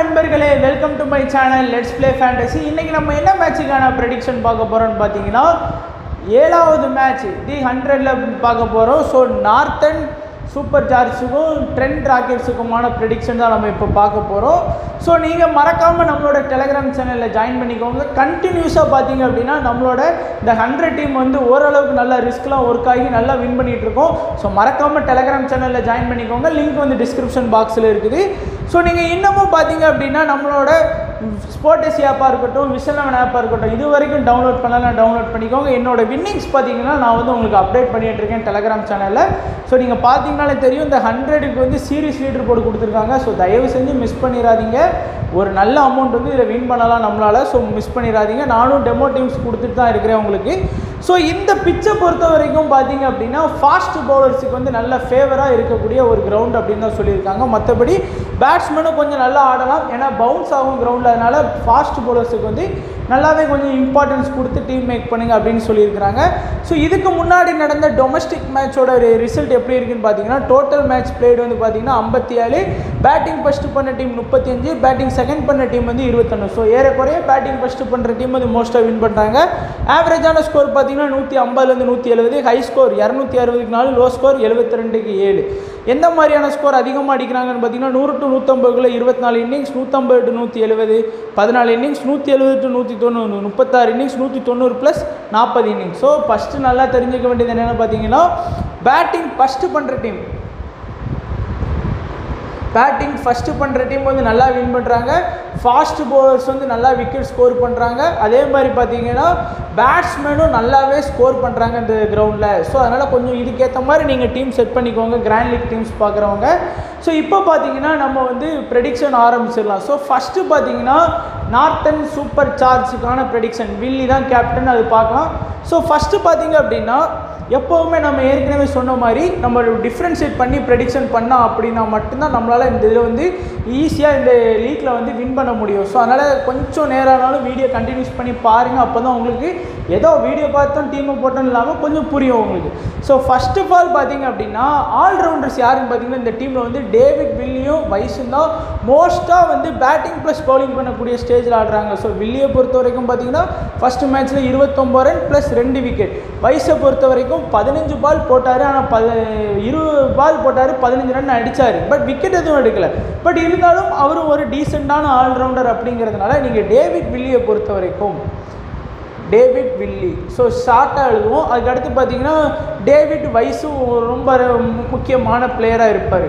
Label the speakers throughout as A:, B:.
A: நண்பர்களே welcome to my channel let's play fantasy இன்னைக்கு நம்ம என்ன மேட்சுக்கான ப்ரெடிக்ஷன் பார்க்க போகிறோம்னு பார்த்தீங்கன்னா ஏழாவது மேட்ச் தி ஹண்ட்ரடில் பார்க்க போகிறோம் ஸோ நார்த்தன் சூப்பர் சார்ஜுக்கும் ட்ரெண்ட் ராக்கெட்ஸுக்குமான ப்ரெடிக்ஷன் தான் நம்ம இப்போ பார்க்க போகிறோம் ஸோ நீங்கள் மறக்காமல் நம்மளோட டெலகிராம் சேனலில் ஜாயின் பண்ணிக்கோங்க கண்டினியூஸாக பார்த்தீங்க அப்படின்னா நம்மளோட இந்த ஹண்ட்ரட் டீம் வந்து ஓரளவுக்கு நல்லா ரிஸ்க்லாம் ஒர்க் ஆகி நல்லா வின் பண்ணிகிட்டு இருக்கோம் ஸோ மறக்காமல் டெலகிராம் சேனலில் ஜாயின் பண்ணிக்கோங்க லிங்க் வந்து டிஸ்கிரிப்ஷன் பாக்ஸில் இருக்குது ஸோ நீங்கள் இன்னமும் பார்த்தீங்க அப்படின்னா நம்மளோட ஸ்போர்டஸ் ஆப்பாக இருக்கட்டும் விசலவன் ஆப்பாக இருக்கட்டும் இது வரைக்கும் டவுன்லோட் பண்ணலாம் டவுன்லோட் பண்ணிக்கோங்க என்னோட வின்னிங்ஸ் பார்த்தீங்கன்னா நான் வந்து உங்களுக்கு அப்டேட் பண்ணிட்டு இருக்கேன் டெலகிராம் சேனலில் ஸோ நீங்கள் பார்த்தீங்கனாலே தெரியும் இந்த ஹண்ட்ரடுக்கு வந்து சீரிஸ் லீடர் போர்டு கொடுத்துருக்காங்க ஸோ தயவு செஞ்சு மிஸ் பண்ணிடாதீங்க ஒரு நல்ல அமௌண்ட் வந்து இதில் வின் பண்ணலாம் நம்மளால் ஸோ மிஸ் பண்ணிடாதீங்க நானும் டெமோ டீம்ஸ் கொடுத்துட்டு தான் இருக்கிறேன் உங்களுக்கு ஸோ இந்த பிச்சை பொறுத்த வரைக்கும் பார்த்தீங்க அப்படின்னா ஃபாஸ்ட் பவுலர்ஸுக்கு வந்து நல்ல ஃபேவராக இருக்கக்கூடிய ஒரு கிரவுண்ட் அப்படின்னு தான் சொல்லியிருக்காங்க மற்றபடி பேட்ஸ்மேனும் கொஞ்சம் நல்லா ஆடலாம் ஏன்னா பவுன்ஸ் ஆகும் கிரவுண்டில் அதனால ஃபாஸ்ட் பவுலர்ஸுக்கு வந்து நல்லாவே கொஞ்சம் இம்பார்ட்டன்ஸ் கொடுத்து டீம் மேக் பண்ணுங்க அப்படின்னு சொல்லியிருக்கிறாங்க ஸோ இதுக்கு முன்னாடி நடந்த டொமஸ்டிக் மேட்சோட ரிசல்ட் எப்படி இருக்குன்னு பார்த்தீங்கன்னா டோட்டல் மேட்ச் பிளேடு வந்து பார்த்தீங்கன்னா ஐம்பத்தி ஏழு பேட்டிங் ஃபஸ்ட்டு பண்ண டீம் முப்பத்தி அஞ்சு பேட்டிங் செகண்ட் பண்ண டீம் வந்து இருபத்தொன்று ஸோ ஏறக்குறைய பேட்டிங் ஃபஸ்ட்டு பண்ணுற டீம் வந்து மோஸ்ட்டாக வின் பண்ணுறாங்க ஆவரேஜான ஸ்கோர் பார்த்தீங்கன்னா நூற்றி ஐம்பதுலேருந்து நூற்றி எழுபது ஹை ஸ்கோர் இரநூத்தி அறுபதுக்கு நாலு லோ ஸ்கோர் எழுபத்தி ரெண்டுக்கு ஏழு எந்த மாதிரியான ஸ்கோர் அதிகமாக அடிக்கிறாங்கன்னு பார்த்தீங்கன்னா நூறு டு நூற்றம்பதுக்குள்ள இருபத்தி நாலு இன்னிங்ஸ் நூற்றம்பது டு நூற்றி எழுபது பதினாலு இன்னிங்ஸ் நூற்றி எழுபது டு நூற்றி தொண்ணூறு முப்பத்தாறு இன்னிங்ஸ் நூற்றி தொண்ணூறு ப்ளஸ் நாற்பது இன்னிங்ஸ் ஸோ ஃபஸ்ட்டு நல்லா தெரிஞ்சுக்க வேண்டியது என்னென்னு பார்த்தீங்கன்னா பேட்டிங் ஃபஸ்ட்டு பண்ணுற டீம் பேட்டிங் ஃபஸ்ட்டு பண்ணுற டீம் வந்து நல்லா வின் பண்ணுறாங்க ஃபாஸ்ட் பவுலர்ஸ் வந்து நல்லா விக்கெட் ஸ்கோர் பண்ணுறாங்க அதே மாதிரி பார்த்தீங்கன்னா பேட்ஸ்மேனும் நல்லாவே ஸ்கோர் பண்ணுறாங்க இந்த கிரவுண்டில் ஸோ அதனால் கொஞ்சம் இதுக்கேற்ற மாதிரி நீங்கள் டீம் செட் பண்ணிக்கோங்க கிராண்ட் லீக் டீம்ஸ் பார்க்குறவங்க ஸோ இப்போ பார்த்தீங்கன்னா நம்ம வந்து ப்ரெடிக்ஷன் ஆரம்பிச்சிடலாம் ஸோ ஃபஸ்ட்டு பார்த்தீங்கன்னா நார்த்தன் சூப்பர் சார்ஜுக்கான ப்ரெடிக்ஷன் வில்லி தான் கேப்டன் அது பார்க்கலாம் ஸோ ஃபஸ்ட்டு பார்த்தீங்க அப்படின்னா எப்போவுமே நம்ம ஏற்கனவே சொன்ன மாதிரி நம்ம டிஃப்ரென்ஷியேட் பண்ணி ப்ரெடிக்ஷன் பண்ணால் அப்படின்னா மட்டும்தான் நம்மளால் இந்த இதில் வந்து ஈஸியாக இந்த லீக்கில் வந்து வின் பண்ண முடியும் ஸோ அதனால் கொஞ்சம் நேரானாலும் வீடியோ கண்டினியூஸ் பண்ணி பாருங்கள் அப்போ தான் உங்களுக்கு ஏதோ வீடியோ பார்த்தோம் டீமை போட்டோம் இல்லாமல் கொஞ்சம் புரியும் உங்களுக்கு ஸோ ஃபஸ்ட் ஆஃப் ஆல் பார்த்தீங்க அப்படின்னா ஆல்ரவுண்டர்ஸ் யாருன்னு பார்த்தீங்கன்னா இந்த டீமில் வந்து டேவிட் வில்லியும் வயசும் தான் மோஸ்ட்டாக வந்து பேட்டிங் ப்ளஸ் பவுலிங் பண்ணக்கூடிய ஸ்டேஜில் ஆடுறாங்க ஸோ வில்லியை பொறுத்த வரைக்கும் பார்த்தீங்கன்னா ஃபஸ்ட்டு மேட்ச்சில் இருபத்தொம்பது ரன் ப்ளஸ் ரெண்டு விக்கெட் வயசை பொறுத்த வரைக்கும் பதினஞ்சு பால் போட்டார் ஆனால் பத இருபது பால் போட்டார் பதினஞ்சு ரன் அடித்தார் பட் விக்கெட் எதுவும் எடுக்கல பட் இருந்தாலும் அவரும் ஒரு டீசெண்டான ஆல்ரவுண்டர் அப்படிங்கிறதுனால நீங்கள் டேவிட் வில்லியை பொறுத்த வரைக்கும் டேவிட் வில்லி ஸோ ஷார்ட்டாக எழுதுவோம் அதுக்கடுத்து பார்த்தீங்கன்னா டேவிட் வயசும் ரொம்ப முக்கியமான பிளேயராக இருப்பார்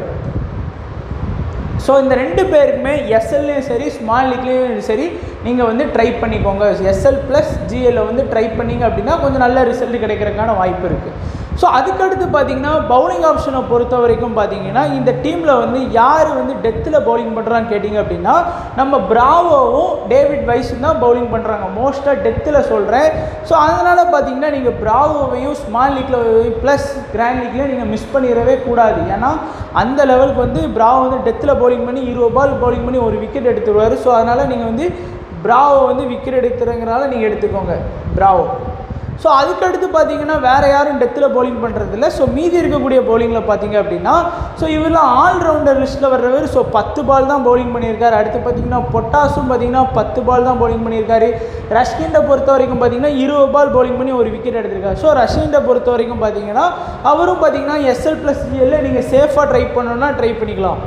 A: ஸோ இந்த ரெண்டு பேருக்குமே எஸ்எல்லையும் சரி ஸ்மால் லீக்லேயும் சரி நீங்கள் வந்து ட்ரை பண்ணிக்கோங்க எஸ்எல் ப்ளஸ் ஜிஎல்ல வந்து ட்ரை பண்ணிங்க அப்படின்னா கொஞ்சம் நல்ல ரிசல்ட் கிடைக்கிறதுக்கான வாய்ப்பு இருக்குது ஸோ அதுக்கடுத்து பார்த்தீங்கன்னா பவுலிங் ஆப்ஷனை பொறுத்த வரைக்கும் பார்த்தீங்கன்னா இந்த டீமில் வந்து யார் வந்து டெத்தில் பவுலிங் பண்ணுறான்னு கேட்டிங்க அப்படின்னா நம்ம பிராவோவும் டேவிட் வைஸும் தான் பவுலிங் பண்ணுறாங்க மோஸ்ட்டாக டெத்தில் சொல்கிறேன் ஸோ அதனால் பார்த்தீங்கன்னா நீங்கள் பிராவோவையும் ஸ்மால் லீக்கில் ப்ளஸ் கிராண்ட் லீக்லையும் நீங்கள் மிஸ் பண்ணிடவே கூடாது ஏன்னா அந்த லெவலுக்கு வந்து பிராவோ வந்து டெத்தில் பவுலிங் பண்ணி இருபது பால் பவுலிங் பண்ணி ஒரு விக்கெட் எடுத்துருவார் ஸோ அதனால் நீங்கள் வந்து பிராவோ வந்து விக்கெட் எடுத்துறங்கிறனால நீங்கள் எடுத்துக்கோங்க பிராவோ ஸோ அதுக்கடுத்து பார்த்தீங்கன்னா வேறு யாரும் டெத்தில் பவுலிங் பண்ணுறதில்ல ஸோ மீதி இருக்கக்கூடிய பவுலிங்கில் பார்த்தீங்க அப்படின்னா ஸோ இவரெலாம் ஆல்ரவுண்டர் லிஸ்ட்டில் வர்றவர் ஸோ பத்து பால் தான் பவுலிங் பண்ணியிருக்காரு அடுத்து பார்த்தீங்கன்னா பொட்டாஸும் பார்த்தீங்கன்னா பத்து பால் தான் பவுலிங் பண்ணியிருக்காரு ரஷ்கிண்டை பொறுத்த வரைக்கும் பார்த்தீங்கன்னா இருபது பால் பவுலிங் பண்ணி ஒரு விக்கெட் எடுத்திருக்காரு ஸோ ரஷ்கிண்டை பொறுத்த வரைக்கும் பார்த்தீங்கன்னா அவரும் பார்த்தீங்கன்னா எஸ்எல் ப்ளஸ் ஜிஎல்ல நீங்கள் சேஃபாக ட்ரை பண்ணணும்னா ட்ரை பண்ணிக்கலாம்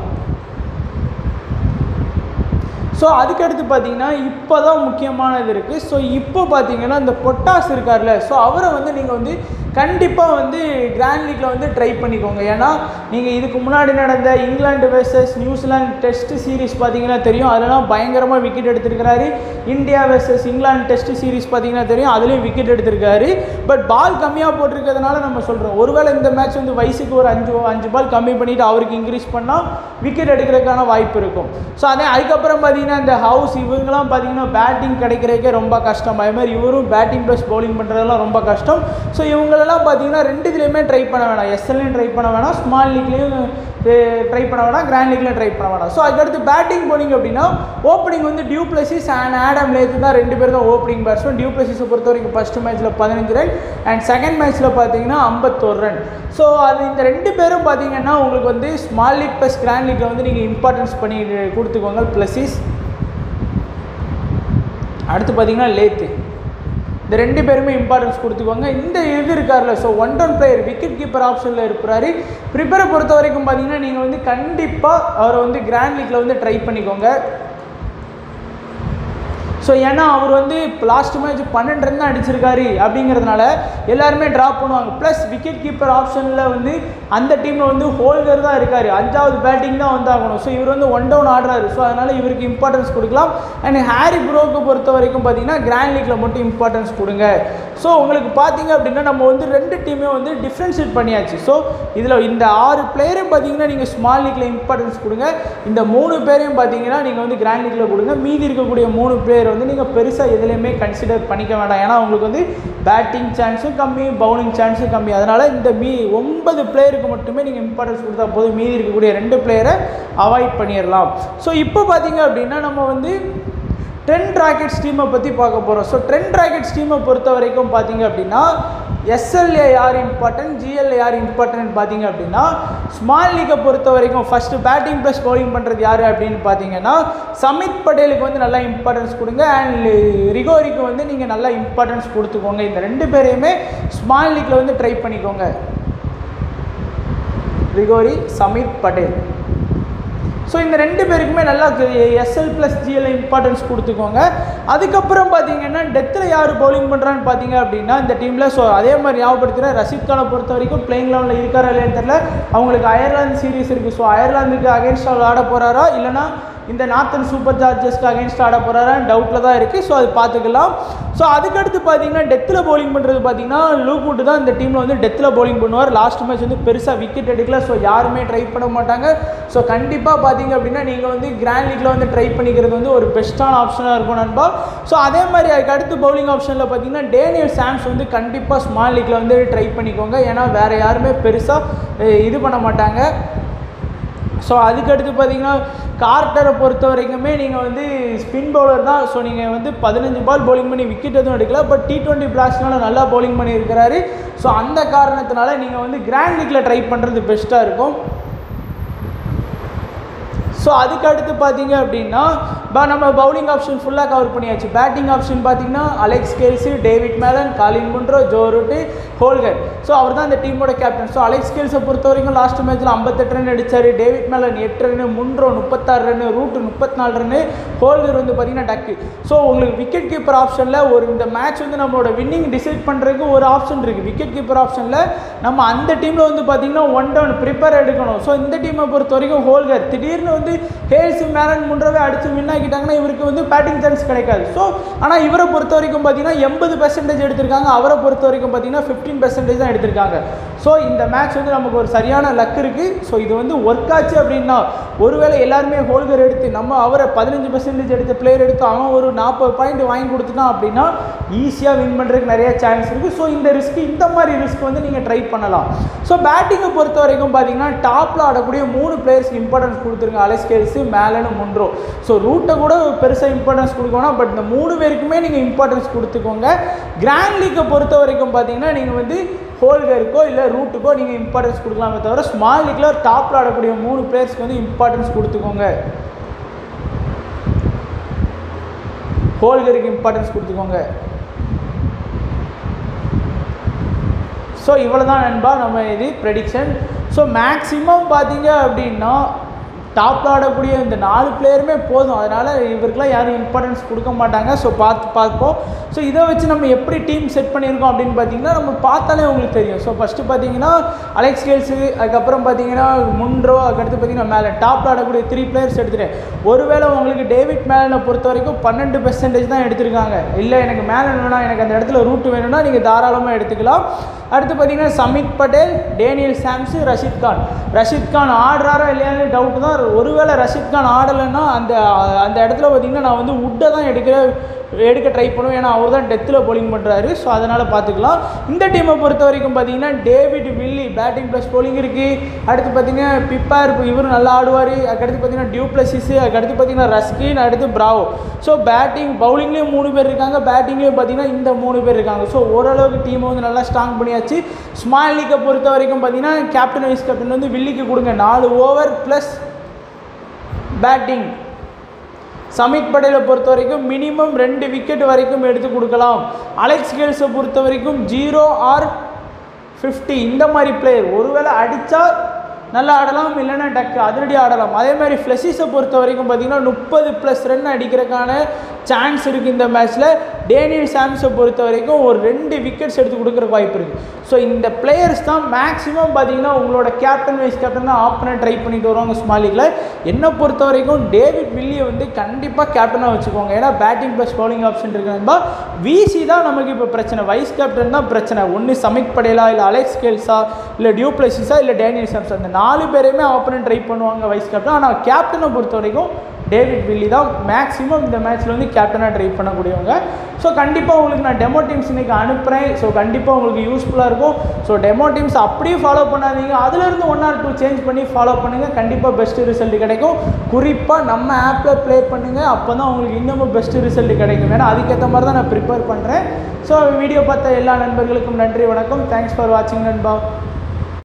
A: ஸோ அதுக்கடுத்து பார்த்தீங்கன்னா இப்போ தான் முக்கியமானது இருக்குது ஸோ இப்போ பார்த்தீங்கன்னா இந்த பொட்டாஸ் இருக்கார்ல ஸோ அவரை வந்து நீங்கள் வந்து கண்டிப்பாக வந்து கிராண்ட் லீக்கில் வந்து ட்ரை பண்ணிக்கோங்க ஏன்னா நீங்கள் இதுக்கு முன்னாடி நடந்த England versus New Zealand test series பார்த்தீங்கன்னா தெரியும் அதெல்லாம் பயங்கரமாக விக்கெட் எடுத்திருக்கிறாரு India versus England test series பார்த்தீங்கன்னா தெரியும் அதுலேயும் விக்கெட் எடுத்திருக்காரு பட் பால் கம்மியாக போட்டிருக்கிறதுனால நம்ம சொல்கிறோம் ஒருவேளை இந்த மேட்ச் வந்து வயசுக்கு ஒரு அஞ்சு அஞ்சு பால் கம்மி பண்ணிவிட்டு அவருக்கு இன்க்ரீஸ் பண்ணால் விக்கெட் எடுக்கிறதுக்கான வாய்ப்பு இருக்கும் ஸோ அதே அதுக்கப்புறம் பார்த்தீங்கன்னா இந்த ஹவுஸ் இவங்கெல்லாம் பார்த்தீங்கன்னா பேட்டிங் கிடைக்கிறதுக்கே ரொம்ப கஷ்டம் அதே மாதிரி இவரும் பேட்டிங் ப்ளஸ் பவுலிங் பண்ணுறதெல்லாம் ரொம்ப கஷ்டம் ஸோ இவங்களெல்லாம் பார்த்தீங்கன்னா ரெண்டு இதுலேயுமே ட்ரை பண்ண வேணாம் எஸ்எல்லையும் ட்ரை பண்ண வேணாம் ஸ்மால் லீக்லேயும் ட்ரை பண்ண வேணாம் கிராண்ட் லீக்லையும் ட்ரை பண்ண வேணாம் ஸோ அதுக்கடுத்து பேட்டிங் போனீங்க அப்படின்னா ஓப்பனிங் வந்து du Plessis and Adam Latham தான் ரெண்டு பேர் தான் ஓப்பனிங் பேட்ஸ்மேன் டியூ பிளஸிஸை பொறுத்த வரைக்கும் ஃபஸ்ட் மேட்ச்சில் பதினஞ்சு ரன் அண்ட் செகண்ட் மேட்ச்சில் பார்த்தீங்கன்னா ஐம்பத்தோரு ரன் ஸோ அது இந்த ரெண்டு பேரும் பார்த்தீங்கன்னா உங்களுக்கு வந்து ஸ்மால் லீக் ப்ளஸ் கிராண்ட் லீக்கில் வந்து நீங்கள் இம்பார்ட்டன்ஸ் பண்ணி கொடுத்துக்கோங்க ப்ளஸிஸ் அடுத்து பார்த்தீங்கன்னா லேத்து இந்த ரெண்டு பேருமே இம்பார்ட்டன்ஸ் கொடுத்துக்கோங்க இந்த இது இருக்கார்ல so one down player wicket keeper ஆப்ஷனில் இருக்கிறாரு ப்ரிப்பரை பொறுத்த வரைக்கும் பார்த்தீங்கன்னா நீங்கள் வந்து கண்டிப்பாக அவரை வந்து கிராண்ட் லீக்ல வந்து ட்ரை பண்ணிக்கோங்க ஸோ ஏன்னா அவர் வந்து லாஸ்ட் மேட்ச் பன்னெண்டு ரன் தான் அடிச்சிருக்காரு அப்படிங்கிறதுனால எல்லாருமே ட்ராப் பண்ணுவாங்க ப்ளஸ் விக்கெட் கீப்பர் ஆப்ஷனில் வந்து அந்த டீமில் வந்து ஹோல்டர் தான் இருக்கார் அஞ்சாவது பேட்டிங் தான் வந்தாகணும் ஸோ இவர் வந்து ஒன் டவுன் ஆடுறாரு ஸோ அதனால் இவருக்கு இம்பார்ட்டன்ஸ் கொடுக்கலாம் அண்ட் ஹாரி ப்ரோக்கு பொறுத்த வரைக்கும் பார்த்தீங்கன்னா கிராண்ட் லீக்ல மட்டும் இம்பார்ட்டன்ஸ் கொடுங்க ஸோ உங்களுக்கு பார்த்தீங்க அப்படின்னா நம்ம வந்து ரெண்டு டீமே வந்து டிஃப்ரென்ஷியேட் பண்ணியாச்சு ஸோ இதில் இந்த ஆறு பிளேயரும் பார்த்தீங்கன்னா நீங்கள் ஸ்மால் லீக்ல இம்பார்ட்டன்ஸ் கொடுங்க இந்த மூணு பேரையும் பார்த்தீங்கன்னா நீங்கள் வந்து கிராண்ட் லீக்ல கொடுங்க மீதி இருக்கக்கூடிய மூணு பிளேயர் வந்து நீங்கள் பெருசாக எதுலையுமே கன்சிடர் பண்ணிக்க வேண்டாம் ஏன்னா உங்களுக்கு வந்து பேட்டிங் சான்ஸும் கம்மி பவுலிங் சான்ஸும் கம்மி அதனால் இந்த மீ ஒன்பது பிளேயருக்கு மட்டுமே நீங்கள் இம்பார்ட்டன்ஸ் கொடுத்தா போதும் மீதி இருக்கக்கூடிய ரெண்டு பிளேயரை அவாய்ட் பண்ணிடலாம் ஸோ இப்போ பார்த்தீங்க அப்படின்னா நம்ம வந்து ட்ரெண்ட் ராக்கெட் ஸ்டீமை பற்றி பார்க்க போகிறோம் ஸோ ட்ரெண்ட் ராக்கெட் ஸ்டீமை பொறுத்த வரைக்கும் பார்த்தீங்க அப்படின்னா எஸ்எல்ஏ யார் இம்பார்ட்டன்ட் ஜிஎல்ஏ யார் இம்பார்ட்டன்ட் பார்த்தீங்க அப்படின்னா ஸ்மால் லீக்கை பொறுத்த வரைக்கும் ஃபஸ்ட்டு பேட்டிங் ப்ளஸ் பவுலிங் பண்ணுறது யார் அப்படின்னு பார்த்தீங்கன்னா சமித் பட்டேலுக்கு வந்து நல்லா இம்பார்ட்டன்ஸ் கொடுங்க அண்ட் ரிகோரிக்கு வந்து நீங்கள் நல்லா இம்பார்ட்டன்ஸ் கொடுத்துக்கோங்க இந்த ரெண்டு பேரையுமே ஸ்மால் லீக்கில் வந்து ட்ரை பண்ணிக்கோங்க ரிகோரி சமித் பட்டேல் ஸோ இந்த ரெண்டு பேருக்குமே நல்லா எஸ்எல் ப்ளஸ் ஜிஎல் இம்பார்ட்டன்ஸ் கொடுத்துக்கோங்க அதுக்கப்புறம் பார்த்தீங்கன்னா டெத்தில் யார் பவுலிங் பண்ணுறான்னு பார்த்தீங்க அப்படின்னா இந்த டீமில் ஸோ அதே மாதிரி ஞாபகப்படுத்துகிறேன் ரஷீத் கானை பொறுத்த வரைக்கும் பிளேயிங் லெவலில் இருக்காரா இல்லையான்னு தெரியல அவங்களுக்கு அயர்லாந்து சீரிஸ் இருக்குது ஸோ அயர்லாந்துக்கு அகேன்ஸ்டாக ஆட போகிறாரா இல்லைனா இந்த நார்த்தன் சூப்பர் சார்ஜஸ்க்கு அகேன்ஸ்ட் ஆட போகிறாரான்னு டவுட்டில் தான் இருக்குது ஸோ அது பார்த்துக்கலாம் ஸோ அதுக்கடுத்து பார்த்தீங்கன்னா டெத்தில் பவுலிங் பண்ணுறது பார்த்தீங்கன்னா லூக்வுட் தான் இந்த டீமில் வந்து டெத்தில் பவுலிங் பண்ணுவார் லாஸ்ட் மேட்ச் வந்து பெருசாக விக்கெட் எடுக்கல ஸோ யாருமே ட்ரை பண்ண மாட்டாங்க ஸோ கண்டிப்பாக பார்த்தீங்க அப்படின்னா நீங்கள் வந்து கிராண்ட் லீக்ல வந்து ட்ரை பண்ணிக்கிறது வந்து ஒரு பெஸ்ட்டான ஆப்ஷனாக இருக்கும் நண்பா ஸோ அதே மாதிரி அதுக்கு அடுத்து பவுலிங் ஆப்ஷனில் பார்த்தீங்கன்னா டேனியல் சாம்ஸ் வந்து கண்டிப்பாக ஸ்மால் லீக்ல வந்து ட்ரை பண்ணிக்கோங்க ஏன்னா வேறு யாருமே பெருசாக இது பண்ண மாட்டாங்க ஸோ அதுக்கடுத்து பார்த்தீங்கன்னா கார்ட்டரை பொறுத்த வரைக்குமே நீங்கள் வந்து ஸ்பின் பவுலர் தான் ஸோ நீங்கள் வந்து பதினஞ்சு பால் பவுலிங் பண்ணி விக்கெட் எதுவும் எடுக்கல பட் டி டுவெண்ட்டி பிளாஸ்ட்னால நல்லா பவுலிங் பண்ணியிருக்கிறாரு ஸோ அந்த காரணத்தினால நீங்கள் வந்து கிராண்ட் லீக்ல ட்ரை பண்ணுறது பெஸ்ட்டாக இருக்கும் ஸோ அதுக்கு அடுத்து பார்த்தீங்க அப்படின்னா பா நம்ம பவுலிங் ஆப்ஷன் ஃபுல்லாக கவர் பண்ணியாச்சு பேட்டிங் ஆப்ஷன் பார்த்தீங்கன்னா Alex Hales David Malan Colin Munro Joe Root ஹோல்கர் ஸோ அவர் தான் இந்த டீமோட கேப்டன் ஸோ அலெக்ஸ் கேல்ஸை பொறுத்த வரைக்கும் லாஸ்ட் மேட்ச்சில் ஐம்பத்தெட்டு ரன் அடிச்சார் டேவிட் மேலன் எட்டு ரன் முன்ட்ரோ முப்பத்தாறு ரன் ரூட்டு முப்பத்தி நாலு ரன் ஹோல்கர் வந்து பார்த்தீங்கன்னா டக்கு ஸோ உங்களுக்கு விக்கெட் கீப்பர் ஆப்ஷனில் ஒரு இந்த மேட்ச் வந்து நம்மளோட வின்னிங் டிசைட் பண்ணுறதுக்கு ஒரு ஆப்ஷன் இருக்குது விக்கெட் கீப்பர் ஆப்ஷனில் நம்ம அந்த டீமில் வந்து பார்த்தீங்கன்னா ஒன் டவுன் ப்ரிப்பேர் எடுக்கணும் ஸோ இந்த டீமை பொறுத்த வரைக்கும் ஹோல்கர் திடீர்னு வந்து ஹேல்ஸ் மேலன் முன்றவே அடித்து வின் ஆக்கிட்டாங்கன்னா இவருக்கு வந்து பேட்டிங் சான்ஸ் கிடைக்காது ஸோ ஆனால் இவரை பொறுத்த வரைக்கும் பார்த்தீங்கன்னா எண்பது பெர்சன்டேஜ் எடுத்திருக்காங்க அவரை பொறுத்த வரைக்கும் பார்த்தீங்கன்னா ஃபிஃப்டீன் பெர்சன்டேஜ் தான் எடுத்திருக்காங்க ஸோ இந்த மேட்ச் வந்து நமக்கு ஒரு சரியான லக் இருக்குது ஸோ இது வந்து ஒர்க் ஆச்சு அப்படின்னா ஒருவேளை எல்லாருமே ஹோல்கர் எடுத்து நம்ம அவரை பதினஞ்சு பெர்சன்டேஜ் எடுத்த பிளேயர் எடுத்து அவன் ஒரு நாற்பது பாயிண்ட் வாங்கி கொடுத்துட்டான் அப்படின்னா ஈஸியாக வின் பண்ணுறதுக்கு நிறைய சான்ஸ் இருக்குது ஸோ இந்த ரிஸ்க் இந்த மாதிரி ரிஸ்க் வந்து நீங்கள் ட்ரை பண்ணலாம் ஸோ பேட்டிங்கை பொறுத்த வரைக்கும் பார்த்தீங்கன்னா டாப்பில் ஆடக்கூடிய மூணு பிளேயர்ஸ்க்கு இம்பார்ட்டன்ஸ் கொடுத்துருங்க Alex Hales Malan Munro so ரூட்டை கூட பெருசாக இம்பார்ட்டன்ஸ் கொடுக்கணும் பட் இந்த மூணு பேருக்குமே நீங்கள் இம்பார்ட்டன்ஸ் கொடுத்துக்கோங்க கிராண்ட் லீக்கை பொறுத்த வரைக்கும் பார்த்தீங்கன்னா நீங்கள் வந்து ஹோல்கருக்கோ இல்லை ரூட்டுக்கோ நீங்கள் இம்பார்ட்டன்ஸ் கொடுக்கலாமே தவிர ஸ்மால் லீக்கில் டாப்பில் ஆடக்கூடிய மூணு பிளேயர்ஸ்க்கு வந்து இம்பார்ட்டன்ஸ் கொடுத்துக்கோங்க ஹோல்கருக்கு இம்பார்ட்டன்ஸ் கொடுத்துக்கோங்க ஸோ இவ்வளோ தான் நண்பா நம்ம இது ப்ரெடிக்ஷன் ஸோ மேக்ஸிமம் பார்த்தீங்க அப்படின்னா டாப்பில் ஆடக்கூடிய இந்த நாலு பிளேயருமே போதும் அதனால் இவருக்கெல்லாம் யாரும் இம்பார்ட்டன்ஸ் கொடுக்க மாட்டாங்க ஸோ பார்த்து பார்ப்போம் ஸோ இதை வச்சு நம்ம எப்படி டீம் செட் பண்ணியிருக்கோம் அப்படின்னு பார்த்தீங்கன்னா நம்ம பார்த்தாலே உங்களுக்கு தெரியும் ஸோ ஃபஸ்ட்டு பார்த்தீங்கன்னா அலெக்ஸ் கேல்ஸு அதுக்கப்புறம் பார்த்தீங்கன்னா முன்ட்ரோ அதுக்கடுத்து பார்த்தீங்கன்னா மேலே டாப்பில் ஆடக்கூடிய த்ரீ பிளேயர்ஸ் எடுத்துட்டேன் ஒருவேளை உங்களுக்கு டேவிட் மேலனை பொறுத்த வரைக்கும் பன்னெண்டு பெர்சன்டேஜ் தான் எடுத்திருக்காங்க இல்லை எனக்கு மேலே வேணும்னா எனக்கு அந்த இடத்துல ரூட் வேணும்னா நீங்கள் தாராளமாக எடுத்துக்கலாம் அடுத்து பார்த்தீங்கன்னா சமித் பட்டேல் டேனியல் சாம்ஸு ரஷித் கான் ரஷித் கான் ஆடுறாரா இல்லையான்னு டவுட் தான் ஒருவேளை ரஷித் கான் ஆடலைன்னா அந்த அந்த இடத்துல பார்த்தீங்கன்னா நான் வந்து உட்டை தான் எடுக்கிற எடுக்க ட்ரை பண்ணுவேன் ஏன்னா அவர் தான் டெத்தில் bowling பண்ணுறாரு ஸோ அதனால் பார்த்துக்கலாம் இந்த டீமை பொறுத்த வரைக்கும் பார்த்தீங்கன்னா David Willey batting plus bowling இருக்குது அடுத்து பார்த்தீங்கன்னா பிப்பார் இவர் நல்லா ஆடுவார் அதுக்கடுத்து பார்த்தீங்கன்னா டியூப்ளசிஸ் அதுக்கடுத்து பார்த்தீங்கன்னா ரஸ்கின் அடுத்து பிராவோ ஸோ பேட்டிங் பவுலிங்லேயும் மூணு பேர் இருக்காங்க பேட்டிங்லேயும் பார்த்தீங்கன்னா இந்த மூணு பேர் இருக்காங்க ஸோ ஓரளவுக்கு டீமை வந்து நல்லா ஸ்ட்ராங் பண்ணியாச்சு ஸ்மால் லீக்கை பொறுத்த வரைக்கும் பார்த்தீங்கன்னா கேப்டன் வைஸ் கேப்டன் வந்து வில்லிக்கு கொடுங்க நாலு ஓவர் ப்ளஸ் பேட்டிங் சமித் படேலை பொறுத்த வரைக்கும் மினிமம் ரெண்டு விக்கெட் வரைக்கும் எடுத்து கொடுக்கலாம் அலெக்ஸ் கேல்ஸை பொறுத்த வரைக்கும் ஜீரோ ஆர் ஃபிஃப்டி இந்த மாதிரி பிளேயர் ஒருவேளை அடித்தா நல்லா ஆடலாம் இல்லைன்னா டக்கு அதிரடி ஆடலாம் அதே மாதிரி ஃப்ளெஷிஸை பொறுத்த வரைக்கும் பார்த்தீங்கன்னா முப்பது ப்ளஸ் ரன் அடிக்கிறதுக்கான சான்ஸ் இருக்குது இந்த மேட்ச்சில் டேனியல் சாம்ஸை பொறுத்த வரைக்கும் ஒரு ரெண்டு விக்கெட்ஸ் எடுத்து கொடுக்குறக்கு வாய்ப்பு இருக்குது ஸோ இந்த பிளேயர்ஸ் தான் மேக்ஸிமம் பார்த்தீங்கன்னா உங்களோட கேப்டன் வைஸ் கேப்டன் தான் ஆப் பண்ண ட்ரை பண்ணிட்டு வருவாங்க ஸ்மால் லீக்ல என்னை பொறுத்த வரைக்கும் டேவிட் வில்லியை வந்து கண்டிப்பாக கேப்டனாக வச்சுக்கோங்க ஏன்னா பேட்டிங் ப்ளஸ் பவுலிங் ஆப்ஷன் இருக்குன்பா விசி தான் நமக்கு இப்போ பிரச்சனை வைஸ் கேப்டன் தான் பிரச்சனை ஒன்று சமித் படேலா இல்லை அலெக்ஸ் கேல்ஸா இல்லை டியூப்ளசிஸா இல்லை டேனியல் சாம்ஸ் அந்த நாலு பேருமே ஆப்பனன் ட்ரை பண்ணுவாங்க வைஸ் கேப்டன் ஆனால் கேப்டனை பொறுத்த வரைக்கும் டேவிட் வில்லி தான் மேக்ஸிமம் இந்த மேட்ச்சில் வந்து கேப்டனாக ட்ரை பண்ணக்கூடியவங்க ஸோ கண்டிப்பாக உங்களுக்கு நான் டெமோ டீம்ஸ் இன்றைக்கி அனுப்புகிறேன் ஸோ கண்டிப்பாக உங்களுக்கு யூஸ்ஃபுல்லாக இருக்கும் ஸோ டெமோ டீம்ஸ் அப்படியே ஃபாலோ பண்ணாதீங்க அதுலேருந்து ஒன் ஆர் டூ சேஞ்ச் பண்ணி ஃபாலோ பண்ணுங்கள் கண்டிப்பாக பெஸ்ட் ரிசல்ட் கிடைக்கும் குறிப்பாக நம்ம ஆப்பில் ப்ளே பண்ணுங்கள் அப்போ தான் உங்களுக்கு இன்னமும் பெஸ்ட் ரிசல்ட் கிடைக்கும் ஏன்னா அதுக்கேற்ற மாதிரி தான் நான் ப்ரிப்பேர் பண்ணுறேன் ஸோ வீடியோ பார்த்த எல்லா நண்பர்களுக்கும் நன்றி வணக்கம் தேங்க்ஸ் ஃபார் வாட்சிங் நண்பா